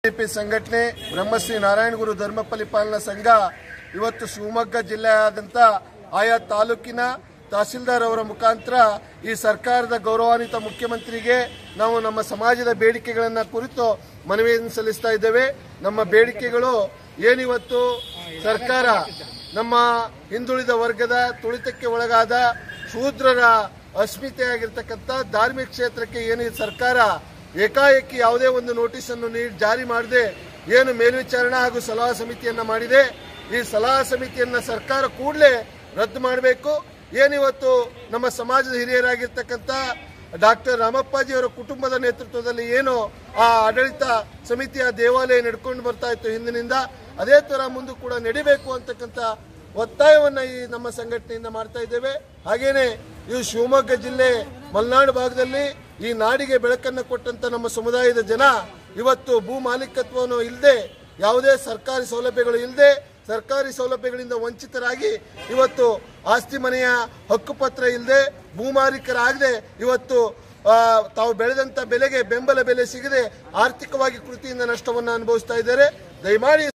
BJP ಸಂಘಟನೆ ಬ್ರಹ್ಮಶ್ರೀ ನಾರಾಯಣಗುರು ಧರ್ಮ ಪರಿಪಾಲನಾ ಸಂಘ ಇವತ್ತು ಶಿವಮೊಗ್ಗ ಜಿಲ್ಲೆಯಾದಂಥ ಆಯಾ ತಾಲೂಕಿನ ತಹಸೀಲ್ದಾರ್ ಅವರ ಮುಖಾಂತರ ಈ ಸರ್ಕಾರದ ಗೌರವಾನ್ವಿತ ಮುಖ್ಯಮಂತ್ರಿಗೆ ನಾವು ನಮ್ಮ ಸಮಾಜದ ಬೇಡಿಕೆಗಳನ್ನು ಕುರಿತು ಮನವಿಯನ್ನು ಸಲ್ಲಿಸ್ತಾ ಇದ್ದೇವೆ ನಮ್ಮ ಬೇಡಿಕೆಗಳು ಏನಿವತ್ತು ಸರ್ಕಾರ ನಮ್ಮ ಹಿಂದುಳಿದ ವರ್ಗದ ತುಳಿತಕ್ಕೆ ಒಳಗಾದ ಶೂದ್ರರ ಅಸ್ಮಿತೆಯಾಗಿರ್ತಕ್ಕಂಥ ಧಾರ್ಮಿಕ ಕ್ಷೇತ್ರಕ್ಕೆ ಏನು ಈ ಸರ್ಕಾರ ಏಕಾಏಕಿ ಯಾವುದೇ ಒಂದು ನೋಟಿಸ್ ಅನ್ನು ನೀಡಿ ಜಾರಿ ಮಾಡದೆ ಏನು ಮೇಲ್ವಿಚಾರಣಾ ಹಾಗೂ ಸಲಹಾ ಸಮಿತಿಯನ್ನ ಮಾಡಿದೆ ಈ ಸಲಹಾ ಸಮಿತಿಯನ್ನ ಸರ್ಕಾರ ಕೂಡಲೇ ರದ್ದು ಮಾಡಬೇಕು ಏನಿವತ್ತು ನಮ್ಮ ಸಮಾಜದ ಹಿರಿಯರಾಗಿರ್ತಕ್ಕಂಥ ಡಾಕ್ಟರ್ ರಾಮಪ್ಪಾಜಿ ಅವರ ಕುಟುಂಬದ ನೇತೃತ್ವದಲ್ಲಿ ಏನು ಆ ಆಡಳಿತ ಸಮಿತಿಯ ದೇವಾಲಯ ನಡ್ಕೊಂಡು ಬರ್ತಾ ಇತ್ತು ಹಿಂದಿನಿಂದ ಅದೇ ತರ ಮುಂದೆ ಕೂಡ ನಡಿಬೇಕು ಅಂತಕ್ಕಂಥ ಒತ್ತಾಯವನ್ನ ಈ ನಮ್ಮ ಸಂಘಟನೆಯಿಂದ ಮಾಡ್ತಾ ಇದ್ದೇವೆ ಹಾಗೇನೆ ಇದು ಶಿವಮೊಗ್ಗ ಜಿಲ್ಲೆ ಮಲೆನಾಡು ಭಾಗದಲ್ಲಿ ಈ ನಾಡಿಗೆ ಬೆಳಕನ್ನು ಕೊಟ್ಟಂತ ನಮ್ಮ ಸಮುದಾಯದ ಜನ ಇವತ್ತು ಭೂ ಮಾಲೀಕತ್ವವನ್ನು ಇಲ್ಲದೆ ಯಾವುದೇ ಸರ್ಕಾರಿ ಸೌಲಭ್ಯಗಳು ಇಲ್ಲದೆ ಸರ್ಕಾರಿ ಸೌಲಭ್ಯಗಳಿಂದ ವಂಚಿತರಾಗಿ ಇವತ್ತು ಆಸ್ತಿ ಮನೆಯ ಹಕ್ಕುಪತ್ರ ಇಲ್ಲದೆ ಭೂ ಮಾಲೀಕರಾಗದೆ ಇವತ್ತು ಆ, ತಾವು ಬೆಳೆದಂತ ಬೆಲೆಗೆ ಬೆಂಬಲ ಬೆಲೆ ಸಿಗದೆ ಆರ್ಥಿಕವಾಗಿ ಕೃತಿಯಿಂದ ನಷ್ಟವನ್ನು ಅನುಭವಿಸ್ತಾ ಇದ್ದಾರೆ ದಯಮಾಡಿ